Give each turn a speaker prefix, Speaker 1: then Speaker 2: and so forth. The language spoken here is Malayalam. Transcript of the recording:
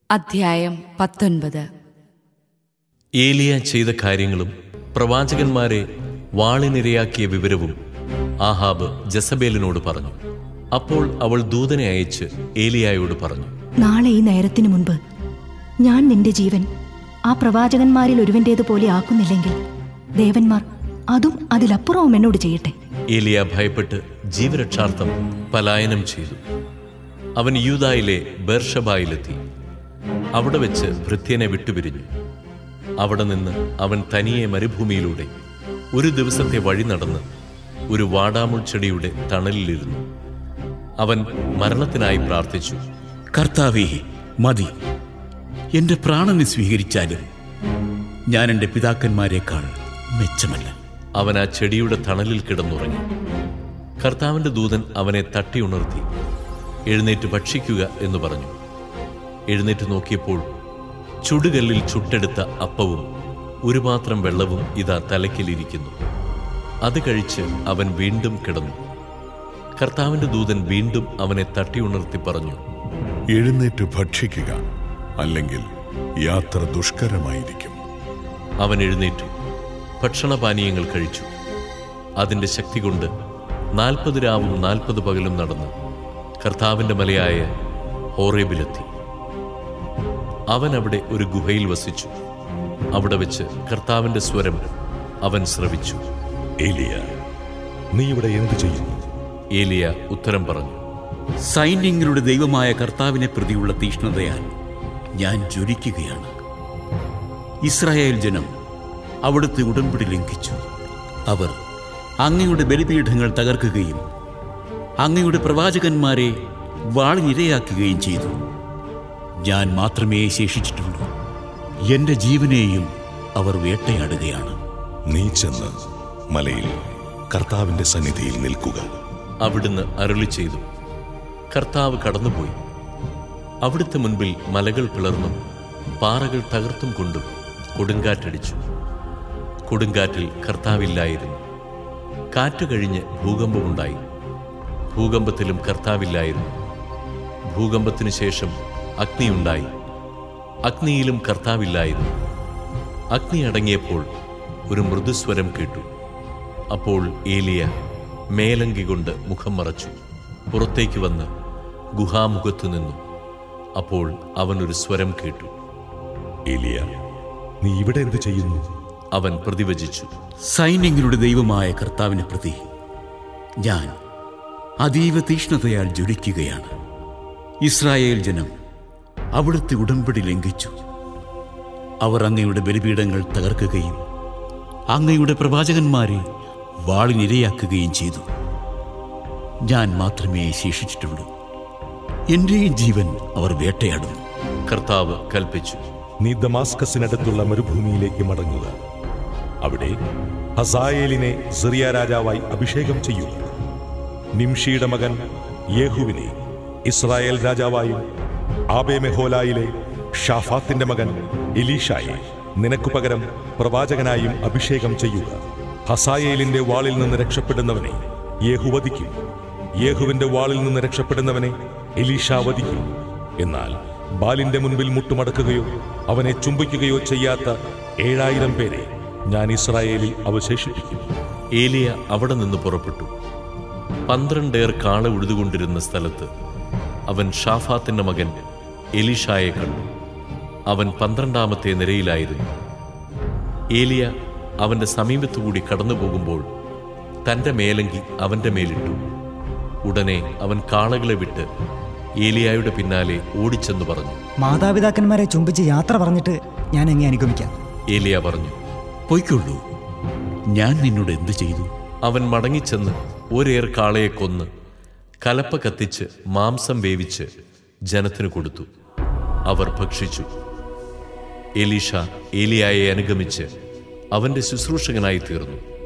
Speaker 1: അധ്യായം പത്തൊൻപത്
Speaker 2: ഏലിയ ചെയ്ത കാര്യങ്ങളും പ്രവാചകന്മാരെ വാളിനിരയാക്കിയ വിവരവും ആഹാബ് ജസബേലിനോട് പറഞ്ഞു അപ്പോൾ അവൾ ദൂതനെ അയച്ച് ഏലിയായോട് പറഞ്ഞു
Speaker 3: നാളെ ഈ നേരത്തിനു മുൻപ് ഞാൻ നിന്റെ ജീവൻ ആ പ്രവാചകന്മാരിൽ ഒരുവന്റേതുപോലെ ആക്കുന്നില്ലെങ്കിൽ ദേവന്മാർ അതും അതിലപ്പുറവും എന്നോട് ചെയ്യട്ടെ
Speaker 2: ഏലിയ ഭയപ്പെട്ട് ജീവരക്ഷാർത്ഥം പലായനം ചെയ്തു അവൻ യൂതായിലെ ബേർഷബായിലെത്തി അവിടെ വെച്ച് ഭൃത്യനെ വിട്ടുപിരിഞ്ഞു അവിടെ നിന്ന് അവൻ തനിയെ മരുഭൂമിയിലൂടെ ഒരു ദിവസത്തെ വഴി നടന്ന് ഒരു വാടാമുൾ ചെടിയുടെ തണലിലിരുന്നു അവൻ മരണത്തിനായി പ്രാർത്ഥിച്ചു
Speaker 4: കർത്താവേ മതി എന്റെ പ്രാണനെ സ്വീകരിച്ചാലും ഞാൻ എൻ്റെ പിതാക്കന്മാരെക്കാൾ മെച്ചമല്ല
Speaker 2: അവൻ ആ ചെടിയുടെ തണലിൽ കിടന്നുറങ്ങി കർത്താവിന്റെ ദൂതൻ അവനെ തട്ടിയുണർത്തി എഴുന്നേറ്റ് ഭക്ഷിക്കുക എന്ന് പറഞ്ഞു എഴുന്നേറ്റ് നോക്കിയപ്പോൾ ചുടുകല്ലിൽ ചുട്ടെടുത്ത അപ്പവും ഒരു പാത്രം വെള്ളവും ഇതാ തലയ്ക്കലിരിക്കുന്നു അത് കഴിച്ച് അവൻ വീണ്ടും കിടന്നു കർത്താവിന്റെ ദൂതൻ വീണ്ടും അവനെ തട്ടിയുണർത്തി പറഞ്ഞു
Speaker 5: എഴുന്നേറ്റ് ഭക്ഷിക്കുക അല്ലെങ്കിൽ യാത്ര ദുഷ്കരമായിരിക്കും
Speaker 2: അവൻ എഴുന്നേറ്റു ഭക്ഷണപാനീയങ്ങൾ കഴിച്ചു അതിന്റെ ശക്തി കൊണ്ട് നാൽപ്പത് രാവും നാൽപ്പത് പകലും നടന്ന് കർത്താവിന്റെ മലയായ ഹോറേബിലെത്തി അവൻ അവിടെ ഒരു ഗുഹയിൽ വസിച്ചു അവിടെ വെച്ച് കർത്താവിന്റെ സ്വരം അവൻ ശ്രവിച്ചു
Speaker 6: ഏലിയ നീ ഇവിടെ എന്തു ചെയ്യുന്നു
Speaker 2: ഏലിയ ഉത്തരം പറഞ്ഞു
Speaker 4: സൈന്യങ്ങളുടെ ദൈവമായ കർത്താവിനെ പ്രതിയുള്ള തീഷ്ണതയാൽ ഞാൻ ജ്വലിക്കുകയാണ് ഇസ്രായേൽ ജനം അവിടുത്തെ ഉടമ്പടി ലംഘിച്ചു അവർ അങ്ങയുടെ ബലിപീഠങ്ങൾ തകർക്കുകയും അങ്ങയുടെ പ്രവാചകന്മാരെ വാളിനിരയാക്കുകയും ചെയ്തു ഞാൻ മാത്രമേ ശേഷിച്ചിട്ടുള്ളൂ എന്റെ ജീവനെയും അവർ വേട്ടയാടുകയാണ്
Speaker 6: നീ ചെന്ന് മലയിൽ കർത്താവിന്റെ സന്നിധിയിൽ നിൽക്കുക
Speaker 2: അവിടുന്ന് അരുളി ചെയ്തു കർത്താവ് കടന്നുപോയി അവിടുത്തെ മുൻപിൽ മലകൾ പിളർന്നും പാറകൾ തകർത്തും കൊണ്ടും കൊടുങ്കാറ്റടിച്ചു കൊടുങ്കാറ്റിൽ കർത്താവില്ലായിരുന്നു കാറ്റ് കഴിഞ്ഞ് ഭൂകമ്പമുണ്ടായി ഭൂകമ്പത്തിലും കർത്താവില്ലായിരുന്നു ഭൂകമ്പത്തിനു ശേഷം അഗ്നിയുണ്ടായി അഗ്നിയിലും കർത്താവില്ലായിരുന്നു അഗ്നി അടങ്ങിയപ്പോൾ ഒരു മൃദുസ്വരം കേട്ടു അപ്പോൾ ഏലിയ മേലങ്കി കൊണ്ട് മുഖം മറച്ചു പുറത്തേക്ക് വന്ന് ഗുഹാമുഖത്ത് നിന്നു അപ്പോൾ അവൻ ഒരു സ്വരം കേട്ടു
Speaker 6: ഏലിയ നീ ഇവിടെ എന്തു ചെയ്യുന്നു
Speaker 2: അവൻ പ്രതിവചിച്ചു
Speaker 4: സൈന്യങ്ങളുടെ ദൈവമായ കർത്താവിനെ പ്രതി ഞാൻ അതീവ തീഷ്ണതയാൽ ജ്വലിക്കുകയാണ് ഇസ്രായേൽ ജനം അവിടുത്തെ ഉടമ്പടി ലംഘിച്ചു അവർ അങ്ങയുടെ ബലിപീഠങ്ങൾ തകർക്കുകയും അങ്ങയുടെ പ്രവാചകന്മാരെ വാളിനിരയാക്കുകയും ചെയ്തു ഞാൻ മാത്രമേ ശേഷിച്ചിട്ടുള്ളൂ എന്റെയും ജീവൻ അവർ വേട്ടയാടുന്നു
Speaker 2: കർത്താവ് കൽപ്പിച്ചു
Speaker 6: നീ ദമാസ്കസിനടുത്തുള്ള മരുഭൂമിയിലേക്ക് മടങ്ങുക അവിടെ ഹസായേലിനെ സിറിയ രാജാവായി അഭിഷേകം ചെയ്യുക നിംഷിയുടെ മകൻ യേഹുവിനെ ഇസ്രായേൽ രാജാവായും ആബേ മെഹോലായിലെ ഷാഫാത്തിന്റെ മകൻ എലീഷായെ നിനക്കു പകരം പ്രവാചകനായും അഭിഷേകം ചെയ്യുക ഹസായേലിന്റെ വാളിൽ നിന്ന് രക്ഷപ്പെടുന്നവനെ യേഹു വധിക്കും യേഹുവിന്റെ വാളിൽ നിന്ന് രക്ഷപ്പെടുന്നവനെ എലീഷ വധിക്കും എന്നാൽ ബാലിന്റെ മുൻപിൽ മുട്ടുമടക്കുകയോ അവനെ ചുംബിക്കുകയോ ചെയ്യാത്ത ഏഴായിരം പേരെ ഞാൻ ഇസ്രായേലിൽ അവശേഷിപ്പിക്കും
Speaker 2: ഏലിയ അവിടെ നിന്ന് പുറപ്പെട്ടു പന്ത്രണ്ടേർ കാള ഉഴുതുകൊണ്ടിരുന്ന സ്ഥലത്ത് അവൻ ഷാഫാത്തിന്റെ മകൻ എലിഷായെ കണ്ടു അവൻ പന്ത്രണ്ടാമത്തെ നിരയിലായിരുന്നു ഏലിയ അവന്റെ സമീപത്തുകൂടി കടന്നു പോകുമ്പോൾ തന്റെ മേലങ്കി അവന്റെ മേലിട്ടു ഉടനെ അവൻ കാളകളെ വിട്ട് ഏലിയായുടെ പിന്നാലെ ഓടിച്ചെന്ന് പറഞ്ഞു
Speaker 7: മാതാപിതാക്കന്മാരെ ചുംബിച്ച് യാത്ര പറഞ്ഞിട്ട് ഞാൻ എങ്ങനെ അനുഗമിക്കാം
Speaker 2: ഏലിയ പറഞ്ഞു
Speaker 4: പൊയ്ക്കൊള്ളൂ ഞാൻ നിന്നോട് എന്ത് ചെയ്തു
Speaker 2: അവൻ മടങ്ങിച്ചെന്ന് ഒരേർ കാളയെ കൊന്ന് കലപ്പ കത്തിച്ച് മാംസം വേവിച്ച് ജനത്തിനു കൊടുത്തു അവർ ഭക്ഷിച്ചു എലീഷ ഏലിയായെ അനുഗമിച്ച് അവന്റെ ശുശ്രൂഷകനായി തീർന്നു